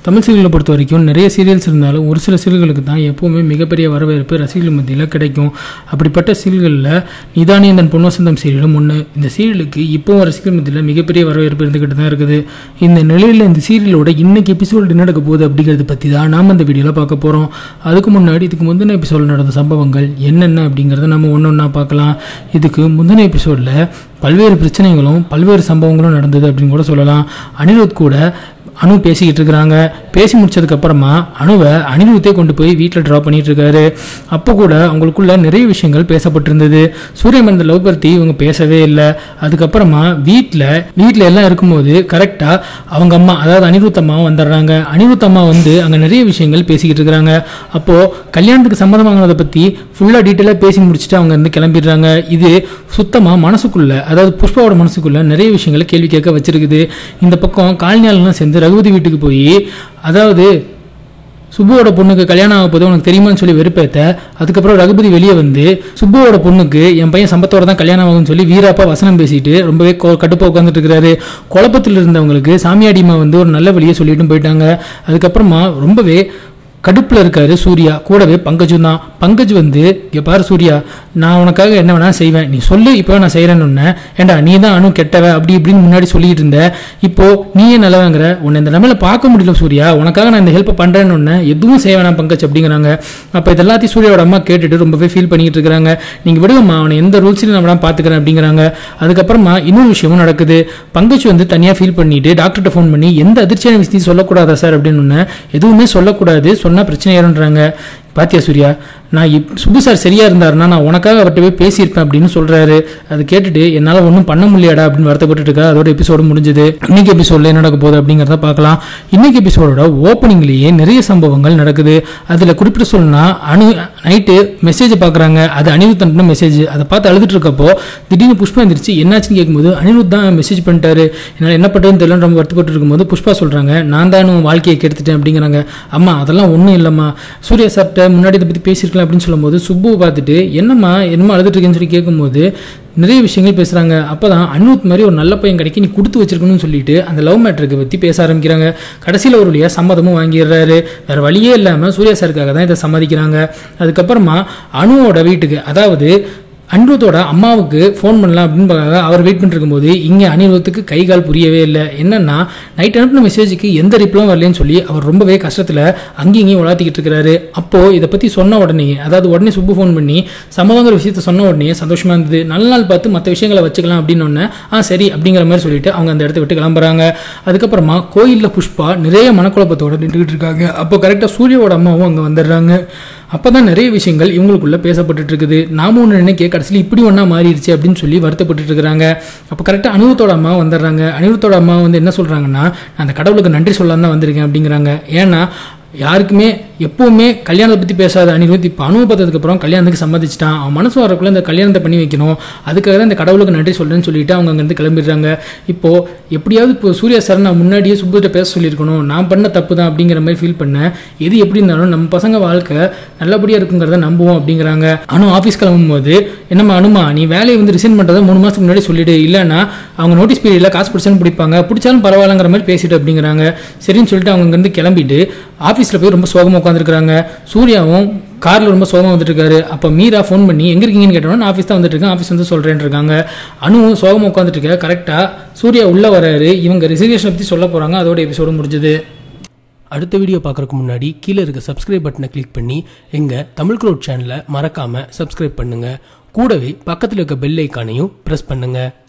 தமிழ் சீரியலை பொறுத்த வரைக்கும் நிறைய சீரியல்ஸ் இருந்தாலும் ஒரு சில சீரியல்களுக்கு தான் எப்பவுமே மிகப்பெரிய வரவேற்பு ரசிகர்கள் மத்தியில் கிடைக்கும் அப்படிப்பட்ட சீரியல்களில் நிதானி தன் பொன்வசந்தம் சீரியலும் ஒன்று இந்த சீரியலுக்கு இப்போவும் ரசிகர்கள் மத்தியில் மிகப்பெரிய வரவேற்பு இருந்துக்கிட்டு தான் இருக்குது இந்த நிலையில் இந்த சீரியலோட இன்னைக்கு எபிசோடு என்ன நடக்க போகுது அப்படிங்கிறத பற்றி தான் நாம் இந்த வீடியோவில் பார்க்க போகிறோம் அதுக்கு முன்னாடி இதுக்கு முந்தின எபிசோடில் நடந்த சம்பவங்கள் என்னென்ன அப்படிங்கிறத நம்ம ஒன்று ஒன்றா பார்க்கலாம் இதுக்கு முந்தின எபிசோடில் பல்வேறு பிரச்சனைகளும் பல்வேறு சம்பவங்களும் நடந்தது அப்படின்னு கூட சொல்லலாம் அனிருத் கூட அனு பேசிக்கிட்டு இருக்கிறாங்க பேசி முடிச்சதுக்கு அப்புறமா அணுவை அனிருத்தே கொண்டு போய் வீட்டில் ட்ராப் பண்ணிட்டு இருக்காரு அப்போ கூட அவங்களுக்குள்ள நிறைய விஷயங்கள் பேசப்பட்டிருந்தது சூரியமந்த லவ் பற்றி இவங்க பேசவே இல்லை அதுக்கப்புறமா வீட்டில் வீட்டில் எல்லாம் இருக்கும்போது கரெக்டாக அவங்க அம்மா அதாவது அனிருத் அம்மா வந்துடுறாங்க அனிருத் அம்மா வந்து அங்கே நிறைய விஷயங்கள் பேசிக்கிட்டு இருக்கிறாங்க அப்போது கல்யாணத்துக்கு சம்மதமானதை பற்றி ஃபுல்லாக டீட்டெயிலாக பேசி முடிச்சுட்டு அவங்க வந்து கிளம்பிடுறாங்க இது சுத்தமாக மனசுக்குள்ள அதாவது புஷ்பாவோட மனசுக்குள்ள நிறைய விஷயங்களை கேள்வி கேட்க வச்சிருக்குது இந்த பக்கம் காலனியாளெலாம் சேர்ந்து ரகுபதி வீட்டுக்கு போய் அதாவது சுப்புவோட பொண்ணுக்கு கல்யாணம் ஆக போது உனக்கு தெரியுமான்னு சொல்லி வெறுப்பேத்த அதுக்கப்புறம் ரகுபதி வெளியே வந்து சுப்புவோட பொண்ணுக்கு என் பையன் சம்பத்தோட தான் கல்யாணம் ஆகும்னு சொல்லி வீராப்பா வசனம் பேசிட்டு ரொம்பவே கொ- கடுப்பா உட்காந்துட்டு இருக்கிறாரு குழப்பத்தில் இருந்தவங்களுக்கு சாமியாடிமா வந்து ஒரு நல்ல வழியை சொல்லிட்டும் போயிட்டாங்க அதுக்கப்புறமா ரொம்பவே கடுப்பில் இருக்காரு சூர்யா கூடவே பங்கஜும் தான் பங்கஜ் வந்து இங்கே பாரு சூர்யா நான் உனக்காக என்ன வேணா செய்வேன் நீ சொல்லு இப்போ நான் செய்கிறேன்னு ஏண்டா நீ தான் அணு கெட்டவ அப்படி இப்படின்னு முன்னாடி சொல்லிட்டு இருந்த இப்போ நீயே நல்லவங்கிற உன்னை இந்த நிலைமையில பார்க்க முடியல சூர்யா உனக்காக நான் இந்த ஹெல்ப் பண்ணுறேன்னு எதுவும் செய்ய வேணாம் பங்கஜ் அப்படிங்கிறாங்க அப்போ இது எல்லாத்தையும் சூர்யாவோட அம்மா கேட்டுட்டு ரொம்பவே ஃபீல் பண்ணிட்டு இருக்காங்க நீங்கள் விடுங்கம்மா அவனை எந்த ரூல்ஸ்லையும் நான் வேணா பார்த்துக்கிறேன் அப்படிங்கிறாங்க அதுக்கப்புறமா இன்னொரு விஷயமும் நடக்குது பங்கஜ் வந்து தனியாக ஃபீல் பண்ணிட்டு டாக்டர்கிட்ட ஃபோன் பண்ணி எந்த அதிர்ச்சியான விஷயத்தையும் சொல்லக்கூடாதா சார் அப்படின்னு ஒன்று எதுவுமே சொல்லக்கூடாது சொன்னால் பிரச்சனை ஏறுன்றாங்க பாத்தியா சூர்யா நான் இப் சுப்பு சார் சரியா இருந்தாருன்னா நான் உனக்காக அவர்கிட்ட போய் பேசியிருப்பேன் அப்படின்னு சொல்றாரு அது கேட்டுட்டு என்னால் ஒன்றும் பண்ண முடியாடா அப்படின்னு வருத்தப்பட்டு இருக்கா அதோட எபிசோடு முடிஞ்சது இன்னைக்கு எபிசோடில் என்ன நடக்க போகுது அப்படிங்கிறத பார்க்கலாம் இன்னைக்கு எபிசோடோட ஓப்பனிங்லேயே நிறைய சம்பவங்கள் நடக்குது அதில் குறிப்பிட்டு சொல்லணும்னா அணு நைட்டு மெசேஜ் பார்க்குறாங்க அது அனிருத் அனுப்பின மெசேஜ் அதை பார்த்து அழுதுட்டு இருக்கப்போ திடீர்னு புஷ்பா எந்திரிச்சு என்னாச்சுன்னு கேட்கும்போது அனிருத் தான் மெசேஜ் பண்ணிட்டாரு என்னால் என்ன பண்ணுறதுன்னு தெரியல ரொம்ப வருத்தப்பட்டு இருக்கும்போது புஷ்பா சொல்கிறாங்க நான் தான் உன் வாழ்க்கையை கெடுத்துட்டேன் அப்படிங்கிறாங்க அம்மா அதெல்லாம் ஒன்றும் இல்லைம்மா சூர்யா சார்கிட்ட முன்னாடி இதை பற்றி பேசியிருக்கலாம் அப்படின்னு சொல்லும்போது சுப்புவை பார்த்துட்டு என்னம்மா என்னமோ அழுதுட்டு இருக்கேன்னு சொல்லி கேட்கும்போது நிறைய விஷயங்கள் பேசுகிறாங்க அப்போ தான் அனிருத் மாதிரி ஒரு நல்ல பையன் கிடைக்க நீ கொடுத்து வச்சிருக்கணும்னு சொல்லிட்டு அந்த லவ் மேட்ருக்கு பற்றி பேச ஆரம்பிக்கிறாங்க கடைசியில் ஒரு வழியாக சம்மதமும் வாங்கிடுறாரு வேறு வழியே இல்லாமல் சூர்யா சாருக்காக தான் இதை சம்மதிக்கிறாங்க அதுக்கப்புறமா அணுவோட வீட்டுக்கு அதாவது அனிருத்தோட அம்மாவுக்கு ஃபோன் பண்ணலாம் அப்படின்னு பார்க்க அவர் வெயிட் பண்ணிட்டு இருக்கும்போது இங்கே அனிருத்துக்கு கை கால் புரியவே இல்லை என்னன்னா நைட் அனுப்பின மெசேஜுக்கு எந்த ரிப்ளையும் வரலன்னு சொல்லி அவர் ரொம்பவே கஷ்டத்தில் அங்கேயும் இங்கேயும் உலாத்திக்கிட்டு இருக்கிறாரு அப்போ இதை பற்றி சொன்ன உடனே அதாவது உடனே சுப்பு ஃபோன் பண்ணி சம்மதங்கிற விஷயத்த சொன்ன உடனே சந்தோஷமா இருந்தது நல்ல நாள் பார்த்து மற்ற விஷயங்களை வச்சுக்கலாம் அப்படின்னு ஒன்று ஆ சரி அப்படிங்கிற மாதிரி சொல்லிட்டு அவங்க அந்த இடத்த விட்டு கிளம்புறாங்க அதுக்கப்புறமா கோயிலில் புஷ்பா நிறைய மனக்குழப்பத்தோட நின்றுக்கிட்டு இருக்காங்க அப்போ கரெக்டாக சூர்யாவோட அம்மாவும் அங்கே வந்துடுறாங்க அப்பதான் நிறைய விஷயங்கள் இவங்களுக்குள்ள பேசப்பட்டுட்டு இருக்குது நாம ஒன்று நினைக்க கடைசியில் இப்படி ஒன்றா மாறிடுச்சு அப்படின்னு சொல்லி வருத்தப்பட்டுட்டு இருக்கிறாங்க அப்போ கரெக்டாக அனிருத்தோட அம்மா வந்துடுறாங்க அனிருத்தோட அம்மா வந்து என்ன சொல்றாங்கன்னா நான் அந்த கடவுளுக்கு நன்றி சொல்லலாம் தான் வந்திருக்கேன் அப்படிங்கிறாங்க ஏன்னா யாருக்குமே எப்பவுமே கல்யாணத்தை பற்றி பேசாத அனிருத் இப்போ அனுபவத்ததுக்கு அப்புறம் கல்யாணத்துக்கு சம்மதிச்சிட்டான் அவன் மனசு வரக்குள்ள இந்த கல்யாணத்தை பண்ணி வைக்கணும் அதுக்காக தான் இந்த கடவுளுக்கு நன்றி சொல்றேன்னு சொல்லிட்டு அவங்க அங்கேருந்து கிளம்பிடுறாங்க இப்போ எப்படியாவது இப்போ சூர்யா சார் நான் முன்னாடியே சுப்புகிட்ட பேச சொல்லியிருக்கணும் நான் பண்ண தப்பு தான் அப்படிங்கிற மாதிரி ஃபீல் பண்ணேன் எது எப்படி இருந்தாலும் நம்ம பசங்க வாழ்க்கை நல்லபடியாக இருக்குங்கிறத நம்புவோம் அப்படிங்கிறாங்க ஆனால் ஆஃபீஸ் கிளம்பும்போது என்னம்மா அனுமா நீ வேலையை வந்து ரிசைன் பண்ணுறதை மூணு மாதத்துக்கு முன்னாடி சொல்லிடு இல்லைன்னா அவங்க நோட்டீஸ் பீரியடில் காசு பிடிச்சாலும் பிடிப்பாங்க பிடிச்சாலும் பரவாயில்லங்கிற மாதிரி பேசிட்டு அப்படிங்கிறாங்க சரின்னு சொல்லிட்டு அவங்க இங்கேருந்து கிளம்பிட்டு ஆஃபீஸில் போய் ரொம்ப சோகமாக உட்காந்துருக்காங்க சூர்யாவும் காரில் ரொம்ப சோகமாக வந்துட்டு இருக்காரு அப்போ மீரா ஃபோன் பண்ணி எங்கே இருக்கீங்கன்னு கேட்டோன்னா நான் ஆஃபீஸ் தான் வந்துட்டு இருக்கேன் ஆஃபீஸ் வந்து சொல்கிறேன்னு இருக்காங்க அணுவும் சோகமாக உட்காந்துட்டு இருக்க கரெக்டாக சூர்யா உள்ளே வராரு இவங்க ரிசர்வேஷனை பற்றி சொல்ல போகிறாங்க அதோட எபிசோடு முடிஞ்சது அடுத்த வீடியோ பார்க்குறதுக்கு முன்னாடி கீழே இருக்க சப்ஸ்கிரைப் பட்டனை கிளிக் பண்ணி எங்கள் தமிழ் க்ரோட் சேனலை மறக்காமல் சப்ஸ்கிரைப் பண்ணுங்கள் கூடவே பக்கத்தில் இருக்க பெல் ஐக்கானையும் ப்ரெஸ் பண்ணுங்கள்